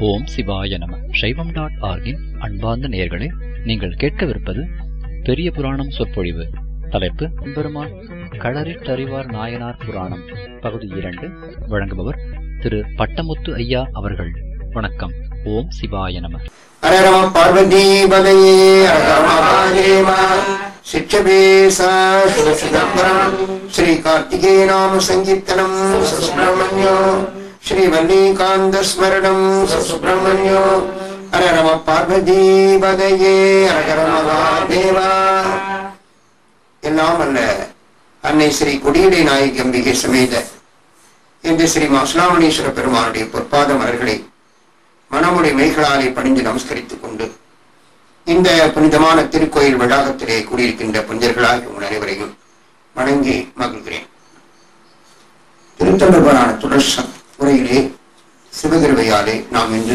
ஓம் சிவாய நம சைவம் டாட் ஆர்கின் அன்பார்ந்த நேயர்களே நீங்கள் கேட்கவிருப்பது பெரிய புராணம் சொற்பொழிவு தலைப்பு பெருமான் களரிட்டறிவார் நாயனார் புராணம் பகுதி இரண்டு வழங்குபவர் திரு பட்டமுத்து ஐயா அவர்கள் வணக்கம் ஓம் சிவாய நம ஹர நம பார்வதி பதையே மகாதேவா சிற்றபேசா சிவசிதம்பரம் ஸ்ரீ கார்த்திகே நாம சங்கீர்த்தனம் சுப்பிரமணியோ ஸ்ரீ வல்லிகாந்த ஸ்மரணம் சுப்பிரமணியோ ஹர நம பார்வதி பதையே ஹர மகாதேவா எல்லாம் அல்ல அன்னை ஸ்ரீ கொடியடை நாயகி அம்பிகை சமேத இந்த ஸ்ரீ மாசுலாமணீஸ்வர பெருமானுடைய பொற்பாத மலர்களை மனமுடைய மெய்களாலே பணிந்து நமஸ்கரித்துக் கொண்டு இந்த புனிதமான திருக்கோயில் வளாகத்திலே கூடியிருக்கின்ற புனிதர்களாக உங்கள் அனைவரையும் வணங்கி மகிழ்கிறேன் திருத்தொண்டர்பரான தொடர் ச- உரையிலே சிவகிருவையாலே நாம் இன்று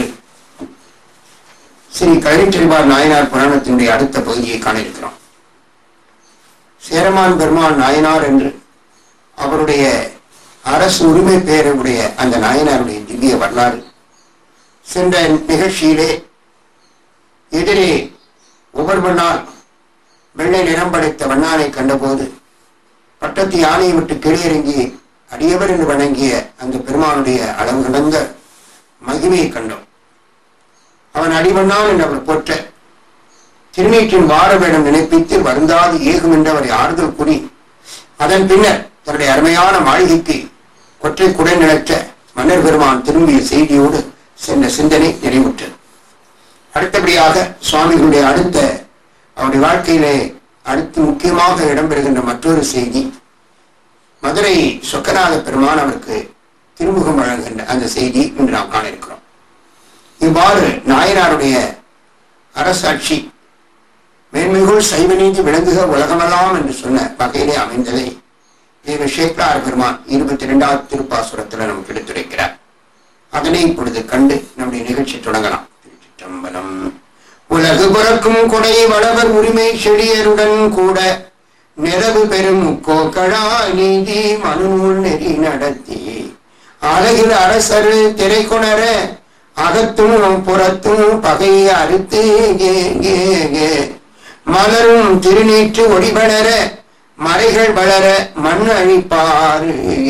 ஸ்ரீ கழனிச்செல்வார் நாயனார் புராணத்தினுடைய அடுத்த பகுதியை காண இருக்கிறோம் சேரமான் பெருமான் நாயனார் என்று அவருடைய அரசு உரிமை பெயருடைய அந்த நாயனாருடைய திவ்ய வரலாறு சென்ற நிகழ்ச்சியிலே எதிரே உபர்வனால் வெள்ளை நிறம் படைத்த வண்ணானை கண்டபோது பட்டத்து யானையை விட்டு கீழே இறங்கி அடியவர் என்று வணங்கிய அந்த பெருமானுடைய அளவு கடந்த மகிமையை கண்டோம் அவன் அடிவண்ணான் என்று அவர் போற்ற திருநீற்றின் வார வேடம் நினைப்பித்து வருந்தாது ஏகும் என்று அவரை ஆறுதல் கூறி அதன் பின்னர் தன்னுடைய அருமையான மாளிகைக்கு கொற்றை குடை நிலற்ற மன்னர் பெருமான் திரும்பிய செய்தியோடு சென்ற சிந்தனை நிறைவுற்றது அடுத்தபடியாக சுவாமிகளுடைய அடுத்த அவருடைய வாழ்க்கையிலே அடுத்து முக்கியமாக இடம்பெறுகின்ற மற்றொரு செய்தி மதுரை சொக்கநாத பெருமான் அவருக்கு திருமுகம் வழங்குகின்ற அந்த செய்தி இன்று நாம் காண இருக்கிறோம் இவ்வாறு நாயனாருடைய அரசாட்சி மேன்மைகுள் சைவ நீதி விளங்குக உலகமெல்லாம் என்று சொன்ன வகையிலே அமைந்ததை தேவ சேக்கலார் பெருமான் இருபத்தி இரண்டாவது திருப்பாசுரத்தில் நமக்கு எடுத்துரைக்கிறார் அதனை இப்பொழுது கண்டு நம்முடைய நிகழ்ச்சி தொடங்கலாம் திருச்சிற்றம்பலம் உலகு பிறக்கும் கொடை வளவர் உரிமை செழியருடன் கூட நிறவு பெரும் கோக்கழா நீதி மனுநூல் நெறி நடத்தி அழகில் அரசர் திரை கொணர அகத்தும் புறத்தும் பகையை அறுத்து கே கே கே மலரும் திருநீற்று ஒளிவளர மறைகள் வளர மண் அழிப்பார்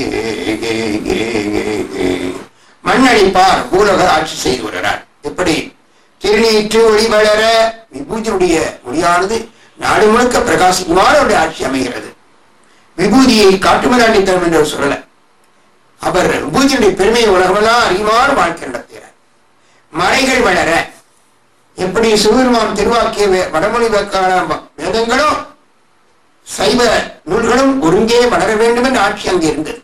மண் அழிப்பார் பூலக ஆட்சி செய்து வருகிறார் எப்படி திருநீற்று ஒளி வளர விபூதியுடைய ஒளியானது நாடு முழுக்க பிரகாசிக்குமாறு அவருடைய ஆட்சி அமைகிறது விபூதியை காட்டுமிராண்டித்தனம் என்று அவர் சொல்லல அவர் விபூதியுடைய பெருமையை உலகமெல்லாம் அறியுமாறு வாழ்க்கை நடத்துகிறார் மறைகள் வளர எப்படி சிவபெருமான் திருவாக்கிய வே- வடமொழி வேக்கான வ- வேதங்களும் சைவ நூல்களும் ஒருங்கே வளர வேண்டும் என்று ஆட்சி அங்கே இருந்தது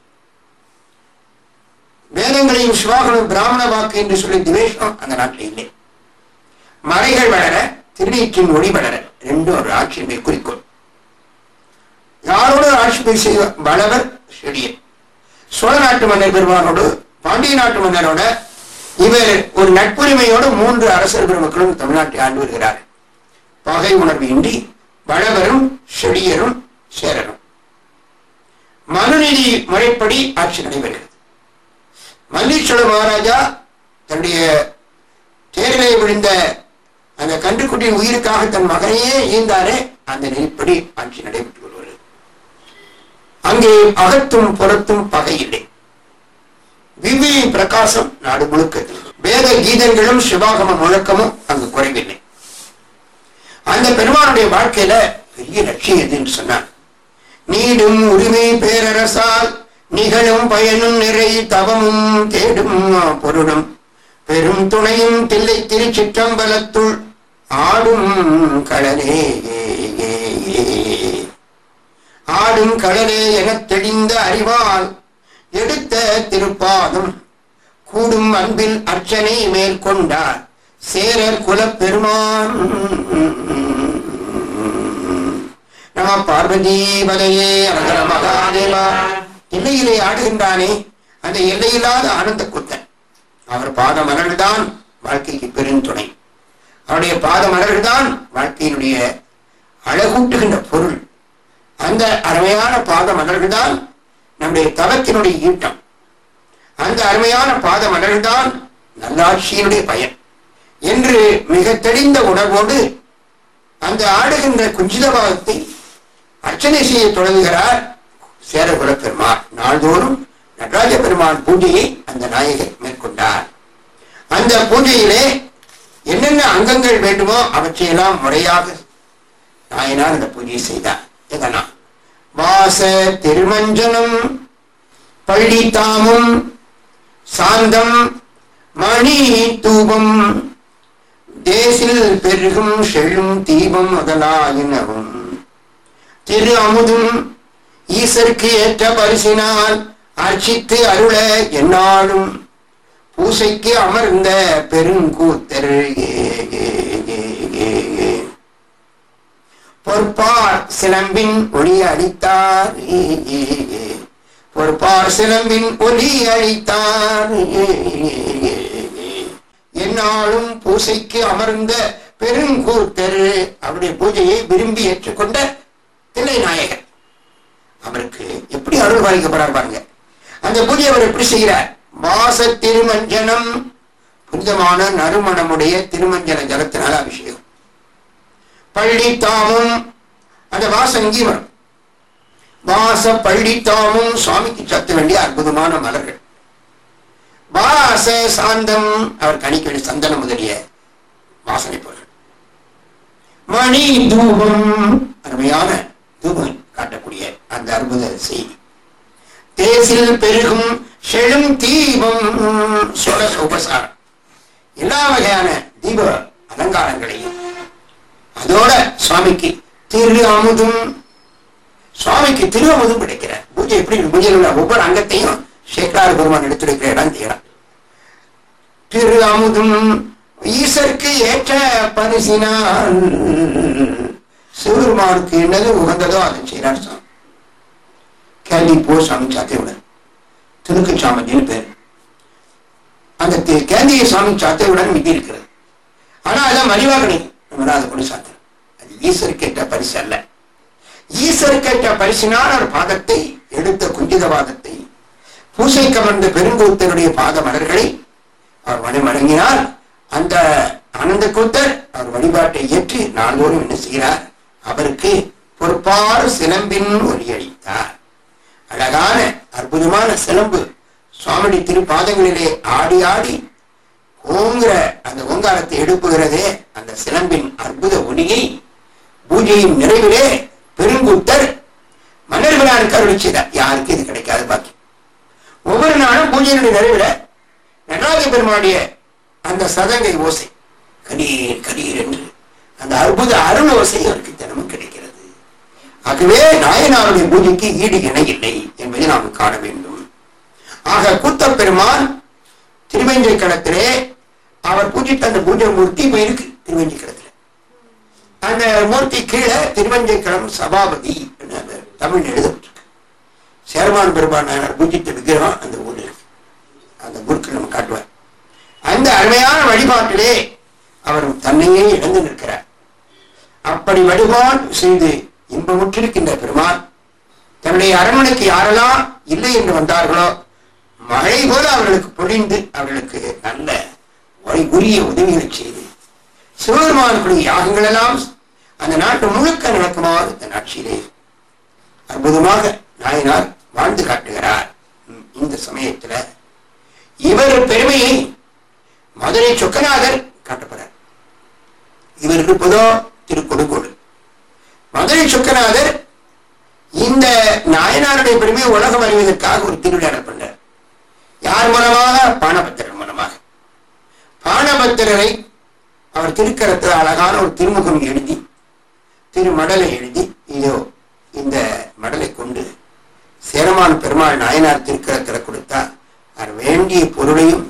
வேதங்களையும் சிவாகனும் பிராமண வாக்கு என்று சொல்லி திவேஷம் அந்த நாட்டில் இல்லை மறைகள் வளர திருநீற்றின் ஒளி வளர ரெண்டும் ஒரு ஆட்சியினுடைய குறிக்கோள் யாரோடு ஆட்சி போய் செய்வ வளவர் செடியன் சோழ நாட்டு மன்னர் பெருமானோடு பாண்டிய நாட்டு மன்னரோட இவர் ஒரு நட்புரிமையோடு மூன்று அரசர் பெருமக்களும் தமிழ்நாட்டை ஆண்டு வருகிறார் பகை உணர்வு இன்றி வளவரும் செடியரும் சேரரும் மனுநீதி முறைப்படி ஆட்சி நடைபெறுகிறது மல்லீஸ்வர மகாராஜா தன்னுடைய தேரிலே விழுந்த அந்த கன்றுக்குட்டியின் உயிருக்காக தன் மகனையே ஈந்தாரே அந்த நெறிப்படி ஆட்சி நடைபெற்று வருகிறது அங்கே அகத்தும் புறத்தும் பகை இல்லை விவியின் பிரகாசம் நாடு முழுக்க வேத கீதங்களும் சிவாகம முழக்கமும் அங்கு குறைவில்லை அந்த பெருமானுடைய வாழ்க்கையில பெரிய லட்சியம் எதுன்னு சொன்னார் நீடும் உரிமை பேரரசால் நிகழும் பயனும் நிறை தவமும் தேடும் பொருளும் பெரும் துணையும் தில்லை திருச்சிற்றம்பலத்துள் ஆடும் கடலே ஆடும் கடலே எனத் தெளிந்த அறிவால் எடுத்த திருப்பாதம் கூடும் அன்பில் அர்ச்சனை மேற்கொண்டார் சேரர் குலப் பெருமான் நம பார்வதி வலையே அழகர மகாதேவா எல்லையிலே ஆடுகின்றானே அந்த எல்லையில்லாத ஆனந்த குத்தன் அவர் பாத மலர்கள்தான் வாழ்க்கைக்கு பெருந்துணை அவருடைய பாத மலர்கள்தான் வாழ்க்கையினுடைய அழகூட்டுகின்ற பொருள் அந்த அருமையான பாத மலர்கள்தான் நம்முடைய தவத்தினுடைய ஈட்டம் அந்த அருமையான பாத மலர்கள்தான் நல்லாட்சியினுடைய பயன் என்று மிக தெளிந்த உணர்வோடு அந்த ஆடுகின்ற குஞ்சிதபாகத்தை அர்ச்சனை செய்ய தொடங்குகிறார் சேரகுல பெருமாள் நாள்தோறும் நடராஜ பெருமாள் பூஜையை அந்த நாயகர் மேற்கொண்டார் அந்த பூஜையிலே என்னென்ன அங்கங்கள் வேண்டுமோ அவற்றையெல்லாம் முறையாக நாயனார் அந்த பூஜையை செய்தார் எதனா வாச திருமஞ்சனம் பள்ளி தாமும் சாந்தம் மணி தூபம் தேசில் பெருகும் செழும் தீபம் முதலாயினவும் திரு அமுதும் ஈசருக்கு ஏற்ற பரிசினால் அர்ச்சித்து அருள என்னாலும் பூசைக்கு அமர்ந்த பெருங்கூத்தர் ஏ, ஏ, ஏ, ஏ, ஏ. பொற்பார் சிலம்பின் ஒளி அளித்தார் ஏ, ஏ, ஏ. பொற்பார் சிலம்பின் ஒலி அளித்தார் ஏ, ஏ, ஏ, ஏ. என்னாலும் பூசைக்கு அமர்ந்த பெருங்கூத்தர் அவருடைய பூஜையை விரும்பி ஏற்றுக்கொண்ட தில்லை நாயகர் அவருக்கு எப்படி அருள் பாலிக்கப்படுறார் பாருங்க அந்த பூஜை அவர் எப்படி செய்கிறார் வாச திருமஞ்சனம் புனிதமான நறுமணமுடைய திருமஞ்சன ஜலத்தினால அபிஷேகம் பள்ளி தாமும் அந்த வாசம் இங்கே வரும் வாச பள்ளி தாமும் சுவாமிக்கு சத்த வேண்டிய அற்புதமான மலர்கள் வாச சாந்தம் அவர் கணிக்க வேண்டிய சந்தன முதலிய வாசனை பொருள் மணி தூபம் அருமையான தூபம் காட்டக்கூடிய அந்த அற்புத செய்தி தேசில் பெருகும் செழும் தீபம் சொலச உபசாரம் எல்லா வகையான தீப அலங்காரங்களையும் அதோட சுவாமிக்கு திரு அமுதும் சுவாமிக்கு திரு அமுதும் கிடைக்கிறார் பூஜை எப்படி இருக்கு? பூஜையில் உள்ள ஒவ்வொரு அங்கத்தையும் சேக்கராறு பெருமான் எடுத்துரைக்கிற இடம் தீரம் திரு அமுதும் ஈசருக்கு ஏற்ற பரிசினால் சிவருமானுக்கு என்னது உகந்ததோ அதை செய்கிறார் சாமி கேள்வி போ சாமி சாத்தையுடன் திருக்கு சாமத்தின்னு பேர் அந்த தி- கேந்திய சாமி சாத்தையுடன் விதி இருக்கிறது ஆனா அதான் மணிவாகணி நம்ம அதை கொண்டு சாத்தணும் அது ஈஸ்வருக்கு ஏற்ற பரிசு அல்ல ஈஸ்வருக்கு ஏற்ற பரிசினால் ஒரு பாதத்தை எடுத்த குஞ்சித பாதத்தை பூசை கமர்ந்த பெருங்கூத்தருடைய பாத மலர்களை அவர் மனம் வழங்கினார் அந்த ஆனந்த கூத்தர் அவர் வழிபாட்டை ஏற்று நாள்தோறும் என்ன செய்கிறார் அவருக்கு பொறுப்பாறு சிலம்பின் ஒலியளித்தார் அழகான அற்புதமான சிலம்பு சுவாமிடி திருப்பாதங்களிலே ஆடி ஆடி ஓங்குற அந்த ஓங்காரத்தை எழுப்புகிறதே அந்த சிலம்பின் அற்புத ஒலியை பூஜையின் நிறைவிலே பெருங்குத்தர் மன்னர்களால் கருளி செய்தார் யாருக்கு இது கிடைக்காது பாக்கி ஒவ்வொரு நாளும் பூஜையினுடைய நிறைவில நடராஜ பெருமாளுடைய அந்த சதங்கை ஓசை கணீர் கணீர் என்று அந்த அற்புத அருள் ஓசை அவருக்கு தினமும் கிடைக்கிறது ஆகவே நாயனாருடைய பூஜைக்கு ஈடு இணை இல்லை என்பதை நாம் காண வேண்டும் ஆக கூத்த பெருமான் திருவெஞ்சை களத்திலே அவர் பூஜித்த அந்த பூஜை மூர்த்தி இப்ப இருக்கு திருவெஞ்சை களத்துல அந்த மூர்த்தி கீழே திருவெஞ்சை களம் சபாபதி என்று அந்த தமிழ் எழுதப்பட்டிருக்கு சேர்மான் பெருமான் நாயனார் பூஜித்த விக்கிரகம் அந்த ஊரில் இருக்கு அந்த குருக்கள் நம்ம காட்டுவார் அந்த அருமையான வழிபாட்டிலே அவர் தன்னையே இழந்து நிற்கிறார் அப்படி வழிபாடு செய்து இன்பமுற்றிருக்கின்ற பெருமான் தன்னுடைய அரண்மனைக்கு யாரெல்லாம் இல்லை என்று வந்தார்களோ மழை போல அவர்களுக்கு பொழிந்து அவர்களுக்கு நல்ல ஒளி- உரிய உதவிகளை செய்து சிவபெருமானுடைய யாகங்கள் எல்லாம் அந்த நாட்டு முழுக்க நடக்குமாறு இந்த நாட்சியிலே அற்புதமாக நாயனார் வாழ்ந்து காட்டுகிறார் ம், இந்த சமயத்துல இவர் பெருமையை மதுரை சொக்கநாதர் காட்டப்படுறார் இவர் இருப்பதோ திருக்கொடுக்கோடு மதுரை சொக்கநாதர் இந்த நாயனாருடைய பெருமையை உலகம் அறிவதற்காக ஒரு திருவிழா பண்ணார் யார் மூலமாக பானபத்திரர் மூலமாக பானபத்திரரை அவர் திருக்கரத்தில் அழகான ஒரு திருமுகம் எழுதி திருமடலை எழுதி இதோ இந்த மடலை கொண்டு சேரமான் பெருமாள் நாயனார் திருக்கரத்தில் கொடுத்தா அவர் வேண்டிய பொருளையும்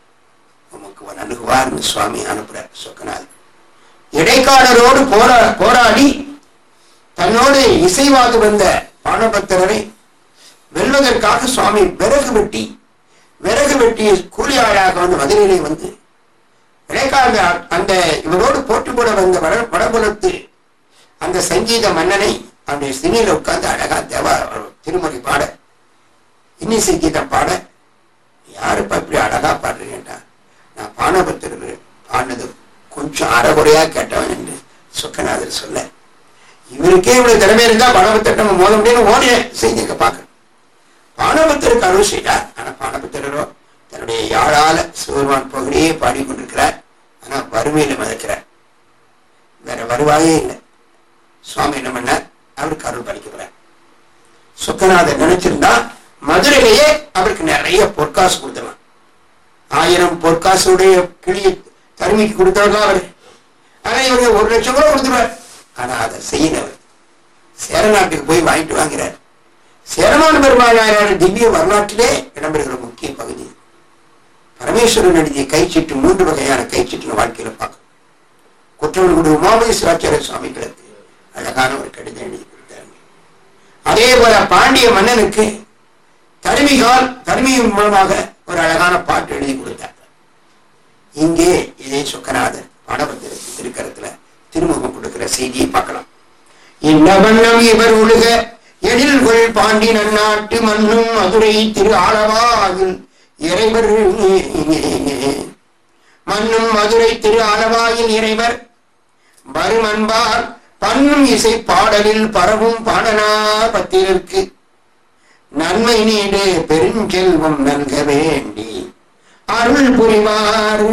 உமக்கு அணுகுவார்னு சுவாமி அனுப்புறார் சொக்கநாதர் இடைக்காலரோடு போரா போராடி தன்னோடு இசைவாது வந்த பானபத்திரரை வெல்வதற்காக சுவாமி விறகு வெட்டி விறகு வெட்டி கூலி ஆளாக வந்து மதுரையிலே வந்து இடைக்கால அந்த இவரோடு போட்டி போட வந்த வட வடபுலத்து அந்த சங்கீத மன்னனை அவனுடைய சினியில உட்கார்ந்து அழகா தேவா திருமுறை பாட இன்னிசை கீதம் பாட யாருப்பா இப்படி அழகா பாடுறீங்கடா பானபத்திரர் பாடினது கொஞ்சம் அறகுறையா கேட்டவன் என்று சொக்கநாதர் சொல்ல இவருக்கே இவ்வளவு திறமை இருந்தா பானபத்திரம் நம்ம மோத முடியும் ஓடிய செய்திக்க பார்க்க பானபத்திரருக்கு அருள் செய்தார் ஆனா பானபத்திரரோ தன்னுடைய யாழால சிவருமான் பகுதியே பாடிக்கொண்டிருக்கிறார் ஆனா வறுமையில மதக்கிறார் வேற வருவாயே இல்லை சுவாமி என்ன பண்ணார் அவருக்கு அருள் படிக்கிறார் சொக்கநாதர் நினைச்சிருந்தா மதுரையிலேயே அவருக்கு நிறைய பொற்காசு கொடுத்துடலாம் ஆயிரம் பொற்காசுடைய கிளியை தருமிக்கு கொடுத்தவர் தான் அவர் ஆனா இவருக்கு ஒரு லட்சம் கூட கொடுத்துருவார் ஆனா அதை செய்யலவர் சேரநாட்டுக்கு போய் வாங்கிட்டு வாங்கிறார் சேரமான பெருமாள் திவ்ய வரலாற்றிலே இடம்பெறுகிற முக்கிய பகுதி பரமேஸ்வரன் எழுதிய கைச்சீட்டு மூன்று வகையான கைச்சீட்டு வாழ்க்கையில பார்க்கணும் குற்றவன்குடி உமாமேஸ்வராச்சாரிய சுவாமிகளுக்கு அழகான ஒரு கடிதம் எழுதி கொடுத்தாங்க அதே போல பாண்டிய மன்னனுக்கு தருமிகால் தருமியின் மூலமாக ஒரு அழகான பாட்டு எழுதி கொடுத்தார் இங்கே இதே சொக்கநாதர் பாடபத்திரத்து திருக்கரத்துல திருமுகம் கொடுக்கிற செய்தியை பார்க்கலாம் இந்த வண்ணம் இவர் ஒழுக எழில்கொள் பாண்டி நன்னாட்டு மண்ணும் மதுரை திரு ஆளவாயில் இறைவர் மண்ணும் மதுரை திரு ஆலவாயில் இறைவர் வரும் அன்பார் பண்ணும் இசை பாடலில் பரவும் பாடனார் பத்திரருக்கு நன்மை நீடு பெருஞ்செல்வம் நல்க வேண்டி அருள் புரிவார்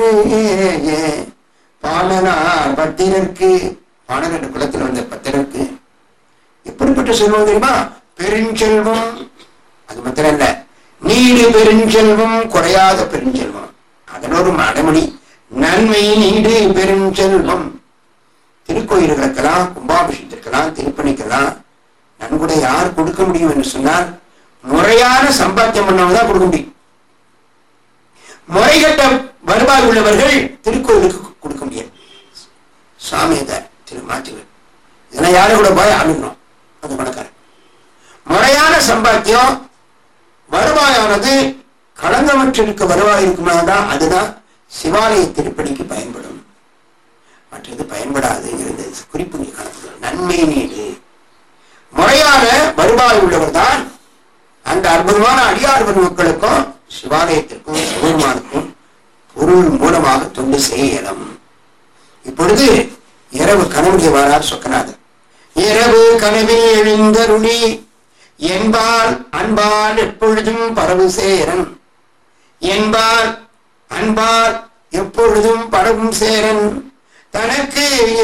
பாடனார் பத்திரருக்கு பாடல் என்ற குலத்தில் வந்த பத்திரருக்கு எப்படிப்பட்ட செல்வம் தெரியுமா பெருஞ்செல்வம் அது மாத்திரம் இல்ல நீடு பெருஞ்செல்வம் குறையாத பெருஞ்செல்வம் அதனோடு அடைமொழி நன்மை நீடு பெருஞ்செல்வம் திருக்கோயில்களுக்கெல்லாம் கும்பாபிஷேகத்திற்கெல்லாம் திருப்பணிக்கெல்லாம் நன்கொடை யார் கொடுக்க முடியும் என்று சொன்னால் முறையான சம்பாத்தியம் பண்ணவங்க தான் கொடுக்க முடியும் முறைகட்ட வருவாய் உள்ளவர்கள் திருக்கோயிலுக்கு கொடுக்க முடியாது சாமி இதை திரு மாற்றுகள் இதெல்லாம் யாரும் கூட போய் அணுகணும் அது பணக்காரன் முறையான சம்பாத்தியம் வருவாயானது களங்கமற்றிருக்க வருவாய் இருக்குமாதான் அதுதான் சிவாலய திருப்பணிக்கு பயன்படும் மற்றது பயன்படாதுங்கிறது குறிப்பு இங்கே காணப்படும் நன்மை நீடு முறையான வருவாய் உள்ளவர் தான் அந்த அற்புதமான அடியார் மக்களுக்கும் சிவாலயத்திற்கும் சிவபெருமானுக்கும் பொருள் மூலமாக தொண்டு செய்ய இயலும் இப்பொழுது இரவு கனவுடைய வாரார் சொக்கநாதர் இரவு கனவில் எழுந்தருளி என்பால் அன்பால் எப்பொழுதும் பரவு சேரன் என்பால் அன்பால் எப்பொழுதும் பரவும் சேரன் தனக்கு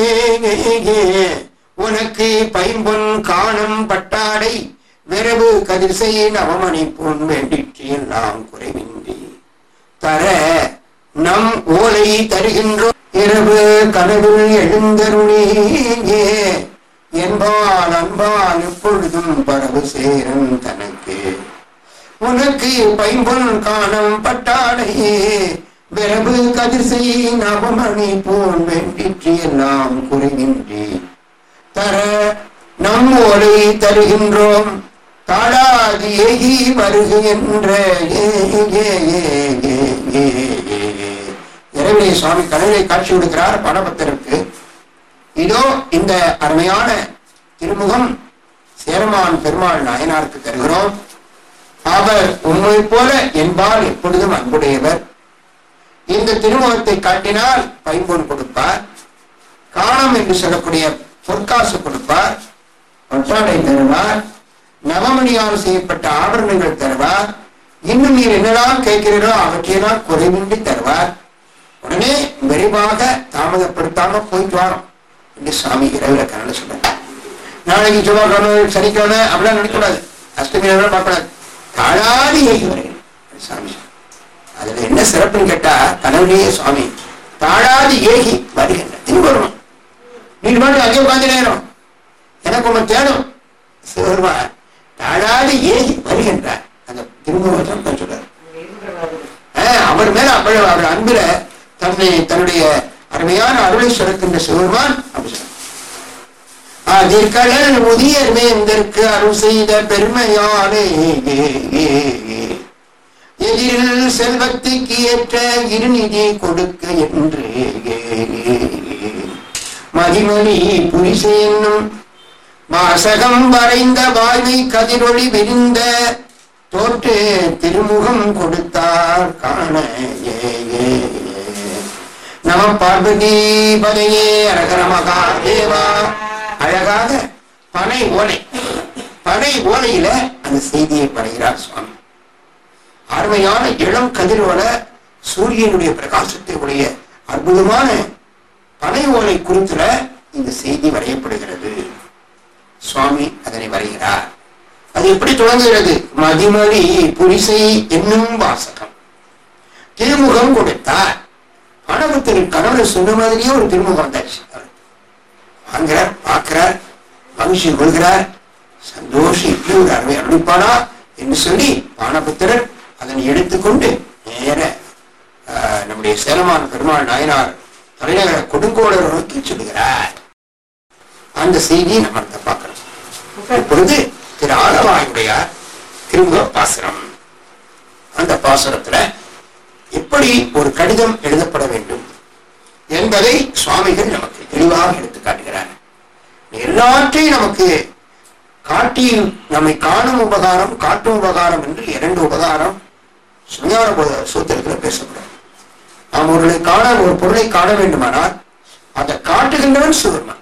உனக்கு பைம்பொன் காணும் பட்டாடை விரவு கதிர்சை நவமணி பொன் வேண்டிற்று எல்லாம் குறைவின்றி தர நம் ஓலை தருகின்றோம் இரவு கனவில் எழுந்தருளே என்பால் அன்பால் எப்பொழுதும் பரவு சேரன் தனக்கு உனக்கு பைம்பொன் காணும் பட்டாடையே விரவு கதிர்சை நவமணி போன் வெண்டிற்று எல்லாம் குறைவின்றி தர நம் ஓலை தருகின்றோம் தாழாது ஏகி வருகு என்ற இரவிலே சுவாமி கடலை காட்சி கொடுக்கிறார் பணபத்தருக்கு இதோ இந்த அருமையான திருமுகம் சேரமான் பெருமாள் நாயனாருக்கு தருகிறோம் அவர் உண்மை போல என்பால் எப்பொழுதும் அன்புடையவர் இந்த திருமுகத்தை காட்டினால் பைம்பொன் கொடுப்பார் காணம் என்று சொல்லக்கூடிய பொற்காசு கொடுப்பார் ஒற்றாடை தருவார் நவமணியால் செய்யப்பட்ட ஆபரணங்கள் தருவார் இன்னும் நீர் என்னெல்லாம் கேட்கிறீரோ அவற்றையெல்லாம் குறைவின்றி தருவார் உடனே விரைவாக தாமதப்படுத்தாம போயிட்டு வரோம் என்று சாமி இரவுல கனவு சொன்னார் நாளைக்கு செவ்வாய்க்கிழமை சனிக்கிழமை அப்படிலாம் நினைக்கக்கூடாது அஷ்டமி நேரம் பார்க்கக்கூடாது தாழாடி ஏகி வருகிறேன் சாமி அதுல என்ன சிறப்புன்னு கேட்டா கனவுலேயே சுவாமி தாழாதி ஏகி வருகின்ற திரும்ப வரணும் நீங்க மட்டும் அங்கே உட்காந்து நேரம் எனக்கு ஒண்ணு தேடும் சிவருமா தாழாதி ஏகி வருகின்றார் அந்த திருமுகம் தான் சொல்றாரு ஆஹ், அவர் மேல அவ்வளவு அவர் அன்புல தன்னை தன்னுடைய அருமையான அருளை சுரக்கின்ற சிவருமான் அப்படி சொல்றார் அதிர்கடல் முதியர் வேந்தற்கு அருள் செய்த பெருமையானே எதிரில் செல்வத்துக்கு ஏற்ற இருநிதி கொடுக்க என்று மதிமணி புரிசை என்னும் வாசகம் வரைந்த வாய்மை கதிரொளி விரிந்த தோற்று திருமுகம் கொடுத்தார் காண ஏ, ஏ, ஏ. நம பார்வதி பதையே அரகர மகாதேவா அழகாக பனை ஓலை பனை ஓலையில அந்த செய்தியை படைகிறார் சுவாமி அருமையான இளம் கதிரோட சூரியனுடைய பிரகாசத்தை உடைய அற்புதமான பனை ஓலை குறித்துல இந்த செய்தி வரையப்படுகிறது சுவாமி அதனை வரைகிறார் அது எப்படி தொடங்குகிறது மதிமதி புரிசை என்னும் வாசகம் திருமுகம் கொடுத்தார் பணபுத்தரின் கணவர் சொன்ன மாதிரியே ஒரு திருமுகம் வந்தாச்சு வாங்குறார் பார்க்கிறார் மகிழ்ச்சி கொள்கிறார் சந்தோஷம் இப்படி ஒரு அருமை அருளிப்பானா என்று சொல்லி பானபுத்திரர் அதனை எடுத்துக்கொண்டு நேர ஆஹ், நம்முடைய சேலமான பெருமாள் நாயனார் தலைநகர கொடுங்கோளர் நோக்கி சொல்லுகிறார் அந்த செய்தியை நம்ம அடுத்த பார்க்கிறோம் இப்பொழுது திரு ஆலவாயுடையார் திருமுக பாசுரம் அந்த பாசுரத்துல எப்படி ஒரு கடிதம் எழுதப்பட வேண்டும் என்பதை சுவாமிகள் நமக்கு தெளிவாக எடுத்து காட்டுகிறார் எல்லாற்றையும் நமக்கு காட்டி நம்மை காணும் உபகாரம் காட்டும் உபகாரம் என்று இரண்டு உபகாரம் சுஞான போத சூத்திரத்தில் பேசப்படும் நாம் ஒருவரை காண ஒரு பொருளை காண வேண்டுமானால் அதை காட்டுகின்றவன் சிவருமான்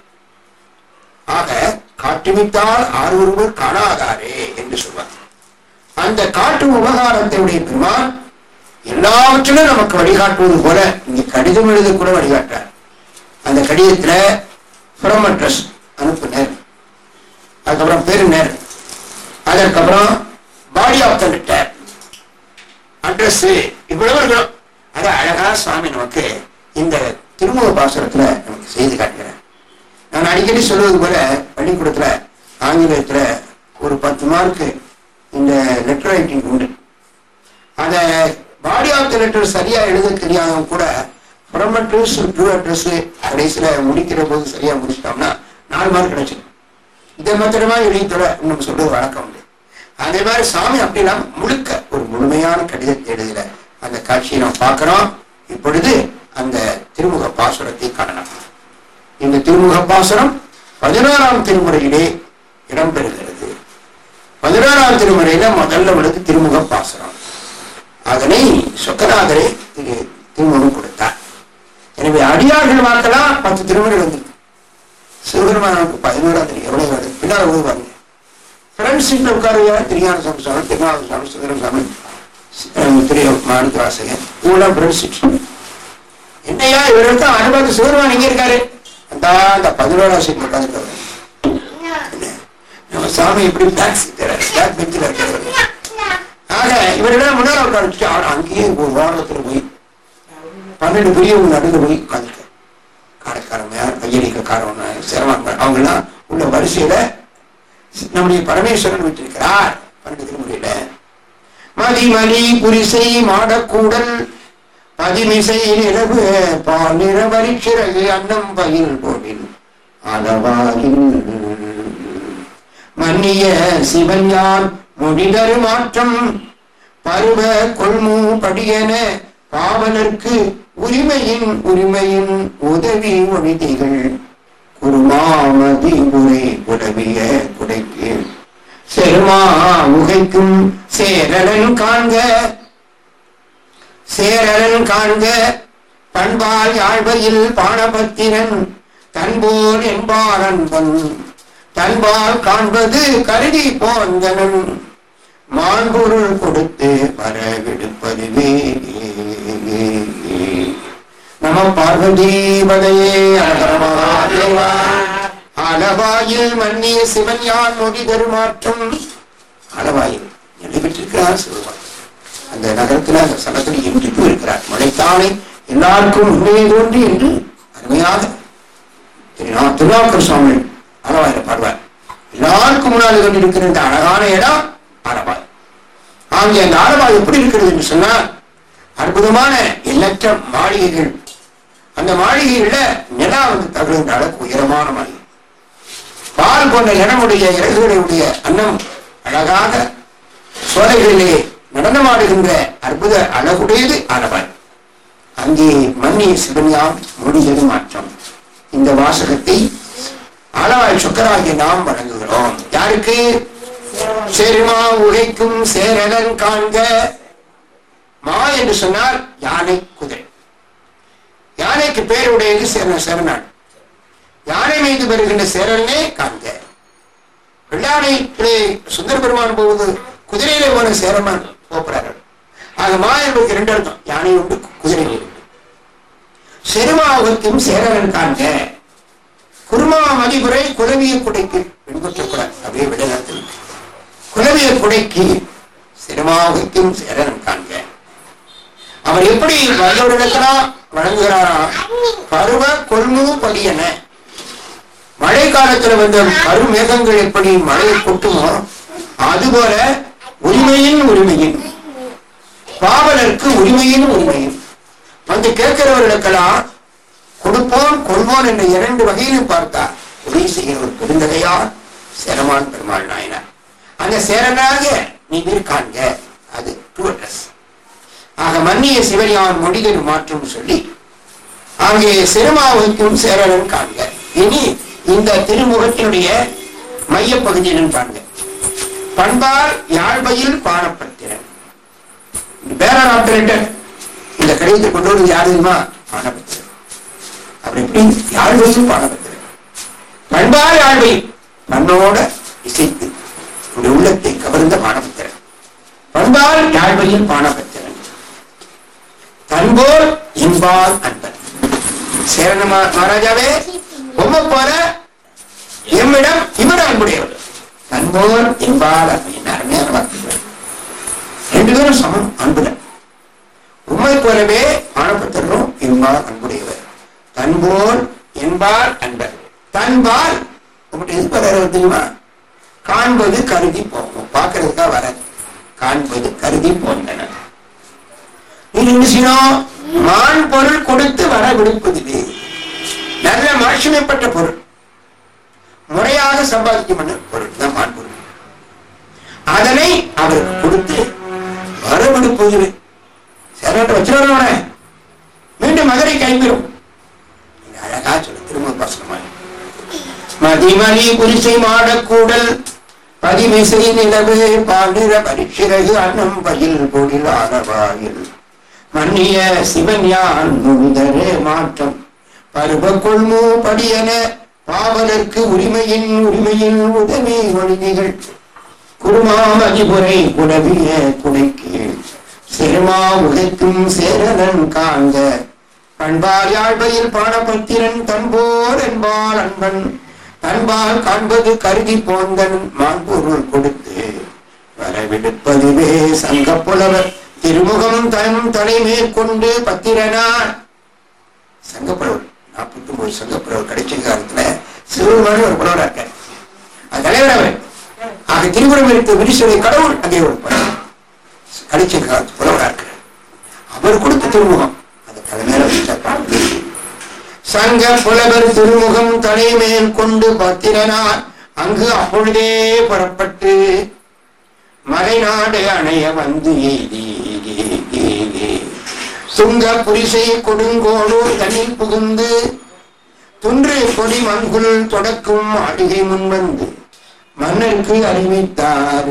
ஆக காட்டுவித்தால் ஆறு ஒருவர் காணாதாரே என்று சொல்வார் அந்த காட்டும் உபகாரத்தை உடைய பெருமான் எல்லாவற்றிலும் நமக்கு வழிகாட்டுவது போல இங்க கடிதம் எழுத கூட வழிகாட்டார் அந்த கடிதத்துல ஃப்ரம் அட்ரஸ் அனுப்புனர் அதுக்கப்புறம் பெருனர் அதற்கப்புறம் body of the letter address இவ்வளவு இருக்கணும் அதை அழகா சுவாமி நமக்கு இந்த திருமுக பாசுரத்துல நமக்கு செய்து காட்டுகிறார் நான் அடிக்கடி சொல்வது போல பள்ளிக்கூடத்துல ஆங்கிலத்துல ஒரு பத்து மார்க்கு இந்த லெட்டர் ரைட்டிங் உண்டு அத பாடி ஆஃப் த லெட்டர் சரியா எழுத தெரியாதவங்க கூட ஃப்ரம் அட்ரஸ் ட்ரூ அட்ரஸ் கடைசியில முடிக்கிற போது சரியா முடிச்சிட்டோம்னா நாலு மார்க் கிடைச்சிடும் இதை மாத்திரமா எழுதித்தோட நம்ம சொல்றது வழக்கம் உண்டு அதே மாதிரி சாமி அப்படி இல்லாம முழுக்க ஒரு முழுமையான கடிதத்தை எழுதுகிற அந்த காட்சியை நாம் பார்க்கிறோம் இப்பொழுது அந்த திருமுக பாசுரத்தை காணலாம் இந்த திருமுக பாசுரம் பதினோராம் திருமுறையிலே இடம்பெறுகிறது பதினோராம் திருமுறையில முதல்ல உள்ளது திருமுக பாசுரம் அதனை சொக்கநாதரே இங்கே திருமுகம் கொடுத்தார் எனவே அடியார்கள் வாக்கலாம் பத்து திருமுறை வந்து சிவபெருமானுக்கு பதினோராம் திரு எவ்வளவு வருது பின்னால் ஓதுவாங்க ஃப்ரெண்ட்ஸ் சீட்ல உட்காருங்க திரியான சம்சாமி திருநாள் சாமி சுந்தரம் சாமி அஹ் திரு மாணிக்க வாசகன் இவங்களாம் ஃப்ரெண்ட்ஸ் சீட் என்னையா இவருக்கு அனுபவத்து சிவபெருமான் எங்க இருக்காரு அந்த அந்த பதினோராம் சீட்ல உட்காந்துருக்காரு நம்ம சாமி எப்படி பேக் பேக் பெஞ்சில் இருக்கிறது ஆக இவரிடம் முன்னாள் உட்கார வச்சுட்டு அவர் அங்கேயே ஒரு வாரத்துல போய் பன்னெண்டு பெரியவங்க நடுவில் போய் உட்காந்துருக்காரு காரைக்காரங்க கையடிக்கக்காரவங்க சிரமங்க அவங்கெல்லாம் உள்ள வரிசையில நம்முடைய பரமேஸ்வரன் விட்டிருக்கிறார் பன்னெண்டு திருமுறையில மதிமணி புரிசை மாடக்கூடல் பதிமிசை நிலவு பால் நிறவரி சிறகு அன்னம் பயில் கோவில் அளவாகில் மன்னிய சிவஞான் முடிதரு மாற்றம் பருவ கொள்மு படியன பாவலர்க்கு உரிமையின் உரிமையின் உதவி ஒழிதிகள் குருமாமதி உரை உதவிய குடைக்கு செருமா உகைக்கும் சேரலன் காண்க சேரலன் காண்க பண்பால் யாழ்வையில் பாணபத்திரன் தன்போர் என்பார் அன்பன் தன்பால் காண்பது கருதி போந்தனன் மாண்பொருள் கொடுத்து வர விடுப்பதுவே நம பார்வதீபதையே அகரமகாதேவா அளவாயில் மன்னிய சிவன் யான் மொழி தருமாற்றம் அளவாயில் நடைபெற்றிருக்கிறார் சிவபான் அந்த நகரத்தில் அந்த ஸ்தலத்தில் இன்றிப்பு இருக்கிறார் மழைத்தானே எல்லாருக்கும் உண்மையை தோன்றி என்று அருமையாக திரு திருநாக்கர் சுவாமி அளவாயிர பாடுவார் எல்லாருக்கும் முன்னால் கொண்டிருக்கிற இந்த அழகான இடம் ஆலவாய் அங்கே அந்த ஆலவாய் எப்படி இருக்கிறது என்று சொன்னால் அற்புதமான எண்ணற்ற மாளிகைகள் அந்த மாளிகைகள்ல நிலா வந்து தகுந்த அளவுக்கு உயரமான மாளிகை பால் போன்ற இனமுடைய இறகுகளுடைய அன்னம் அழகாக சோலைகளிலே நடனமாடுகின்ற அற்புத அழகுடையது ஆலவாய் அங்கே மன்னி சிவன்யாம் முடியது மாற்றம் இந்த வாசகத்தை ஆலவாய் சொக்கராகிய நாம் வழங்குகிறோம் யாருக்கு செருமா உழைக்கும் சேரலன் காண்க மா என்று சொன்னால் யானை குதிரை யானை யானைக்கு பேருடையது சேர சேரநாடு யானை மீது வருகின்ற சேரனே காண்க வெள்ளானையிலே சுந்தர பெருமான் போவது குதிரையிலே போன சேரமான் போகிறார்கள் ஆக மா என்பதற்கு ரெண்டு அர்த்தம் யானை உண்டு குதிரை உண்டு செருமாவுக்கும் சேரன் காண்க குருமா மதிபுரை குலவிய குடைக்கு பின்பற்றக்கூடாது அப்படியே விடநத்தில் குலவிய குடைக்கு சிறுமாவுக்கும் சேரன் காண்க அவர் எப்படி வல்லவரிடத்தெல்லாம் வழங்குகிறாரா பருவ கொள்மு படியன மழை காலத்துல வந்த கருமேகங்கள் எப்படி மழையை கொட்டுமோ அதுபோல உரிமையின் உரிமையின் பாவலருக்கு உரிமையின் உரிமையின் வந்து கேட்கிறவர்களுக்கெல்லாம் கொடுப்போம் கொள்வோம் என்ற இரண்டு வகையிலும் பார்த்தார் உதவி செய்கிற ஒரு பெருந்தகையார் சேரமான் பெருமாள் நாயனார் அந்த சேரனாக நீ வீர் காண்க அது டூ அட்ரஸ் ஆக மன்னிய சிவஞான் மொழிகள் மாற்றும் சொல்லி அங்கே சிறுமாவுக்கும் சேரன் காண்க இனி இந்த திருமுகத்தினுடைய மையப்பகுதியிலும் காண்க பண்பால் யாழ்வையில் பாணப்பத்திரன் பேரர் ஆபரேட்டர் இந்த கடிதத்தை கொண்டு வந்து யார் தெரியுமா பாணபத்திரன் அவர் எப்படி யாழ்வையில் பாணபத்திரன் பண்பால் யாழ்வை பண்ணோட இசைத்து இந்த உள்ளத்தை கவர்ந்த பாணபத்திரன் பண்பால் யாழ்வையில் பாணபத்திரன் தன்போல் இன்பால் அன்பன் சேரண மா- மகாராஜாவே உம்மை போல எம்மிடம் இவர் அன்புடையவர் தன்போல் இன்பால் அன்பன் அருமையான வார்த்தைகள் ரெண்டு பேரும் சமம் அன்புல உம்மை போலவே ஆணப்பத்தரும் இன்பால் அன்புடையவர் தன்போல் என்பால் அன்பர் தன்பால் உங்கள்கிட்ட எது வர தெரியுமா காண்பது கருதி போகும் பார்க்கறதுக்காக வராது காண்பது கருதி போன்றன நீ என்ன செய்யணும் மான் பொருள் கொடுத்து வர விடுப்பதில்லை நல்ல மாட்சிமைப்பட்ட பொருள் முறையாக சம்பாதிக்கும் பண்ண பொருள் தான் மான் பொருள் அதனை அவருக்கு கொடுத்து வரவிடுப்பதில்லை சேரட்ட வச்சிருவாங்க மீண்டும் மதுரை கிளம்பிடும் இது அழகா சொல்லு திரும்ப பாசனமா மதிமணி குரிசை மாடக்கூடல் பதிவிசை நிலவு பாண்டிர பரிசிறகு அன்னம் பயில் பொடில் ஆனவாயில் மன்னிய சிவஞான் முழுதரே மாற்றம் பருவ கொள்மு படியன பாவலர்க்கு உரிமையின் உரிமையின் உதவி ஒழுங்கிகள் குருமாமதிபுரை குடவிய குடைக்கு சிறுமா உழைக்கும் சேரலன் காண்க பண்பால் யாழ்வையில் பாடபத்திரன் தன்போர் என்பால் அன்பன் தன்பால் காண்பது கருதி போந்தன் மான்பொருள் கொடுத்து வரவிடுப்பதுவே சங்க புலவர் திருமுகம் தன் தலை மேற்கொண்டு பத்திரனார் சங்கப்புலவர் நாற்பத்தி ஒன்பது சங்கப்புலவர் கிடைச்ச காலத்துல சிவபெருமானே ஒரு புலவரா இருக்கார் அது தலைவர் அவர் ஆக திருமுறம் எடுத்த விரிசுரை கடவுள் அங்கே ஒரு புலவர். கிடைச்ச காலத்து புலவரா இருக்கிறார் அவர் கொடுத்த திருமுகம் அது தலைமையில வச்சார் சங்க புலவர் திருமுகம் தலைமேல் கொண்டு பத்திரனார் அங்கு அப்பொழுதே புறப்பட்டு மலைநாடு அணைய வந்து எய்தி சுங்க புரிசை கொடுங்கோடு தண்ணில் புகுந்து துன்று கொடி மண்குள் தொடக்கும் ஆடுகை முன் வந்து மன்னருக்கு அறிவித்தார்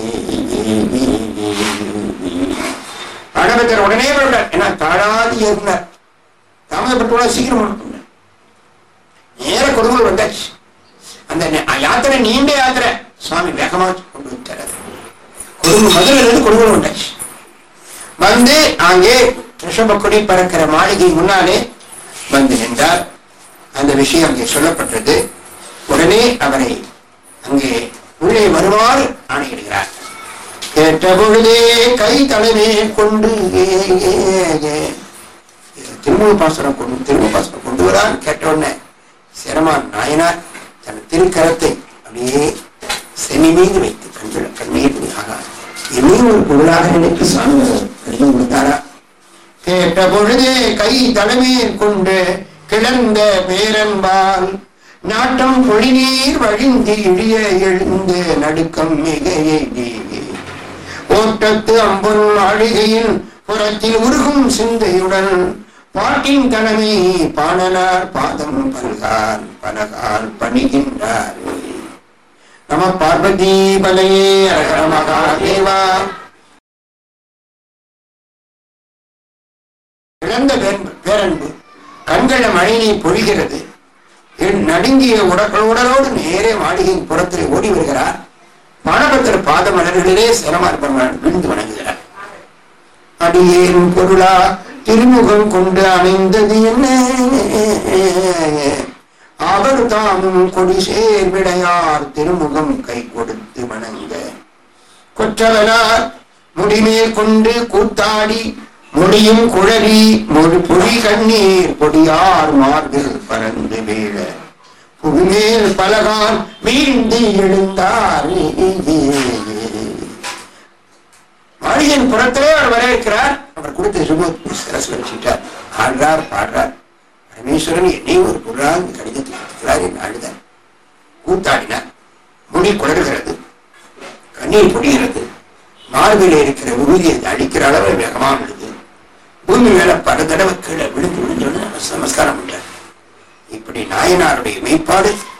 அடபத்தர் உடனே விட்டார் ஏன்னா தாழாது ஏறினார் தாமதப்பட்டு சீக்கிரம் அனுப்புங்க நேர கொடுங்கோல் வந்தாச்சு அந்த நெ- யாத்திரை நீண்ட யாத்திரை சுவாமி வேகமா கொண்டு விட்டார் அதை. கொடுங்கோல் மதுரையில இருந்து கொடுங்கோல் வந்தாச்சு வந்து அங்கே ரிஷபக்குடி பறக்கிற மாளிகை முன்னாலே வந்து நின்றார் அந்த விஷயம் அங்கே சொல்லப்பட்டது உடனே அவரை அங்கே உள்ளே வருமாறு ஆணையிடுகிறார் கேட்ட பொழுதே கை தலைமே கொண்டு ஏ, ஏ, ஏ. திருமுக பாசனம் கொண்டு திருமுக பாசனம் கொண்டு வரான் கேட்ட உடனே சிரமான் நாயனார் தன் திருக்கரத்தை அப்படியே செமி மீது வைத்து கண்கள் கண்ணீர் ஆனார் என்னையும் ஒரு பொருளாக நினைத்து சாமி கடிதம் கொடுத்தாரா கேட்ட பொழுதே கை தலைமையில் கொண்டு கிளர்ந்த பேரன்பால் நாட்டம் பொழிநீர் வழிந்து இழிய எழுந்து நடுக்கம் மிக எய்தி. ஓட்டத்து அம்பொன் மாளிகையில் புறத்தில் உருகும் சிந்தையுடன் பாட்டின் தலைமை பாணனார் பாதம் பல்கால் பலகால் பணிகின்றார் நம பார்வதி பலையே அரகர மகாதேவா இழந்த பேரன்பு பேரன்பு கண்கள மழைநீர் பொழிகிறது என் நடுங்கிய உடல் உடலோடு நேரே மாளிகையின் புறத்திலே ஓடி வருகிறார் மாணவத்தர் பாத மலர்களிலே சிரமார்பன் விழுந்து வணங்குகிறார் அடியேன் பொருளா திருமுகம் கொண்டு அமைந்தது என்ன அவர் தாமும் கொடி சேர் விடையார் திருமுகம் கை கொடுத்து வணங்க கொற்றவனார் முடிமேல் கொண்டு கூத்தாடி முடியும் குழலி மொழி பொடி கண்ணீர் பொடியார் மார்பில் பறந்து வீழ புவிமேல் பலகான் வீழ்ந்து எழுந்தார் மாளிகையின் புறத்திலே அவர் வரவேற்கிறார் அவர் கொடுத்த சுப சரஸ்ல வச்சுட்டார் ஆடுறார் பாடுறார் பரமேஸ்வரன் என்னையும் ஒரு பொருளாக இந்த கடிதத்தில் கொடுக்கிறார் என்று அழுதார் கூத்தாடினார் முடி குளறுகிறது கண்ணீர் பொடிகிறது மார்பில் இருக்கிற உறுதியை அழிக்கிற அளவு வேகமா விழுது பூமி மேல பல தடவை கீழே விழுந்து விழுந்து நமஸ்காரம் பண்றார் இப்படி நாயனாருடைய மெய்ப்பாடு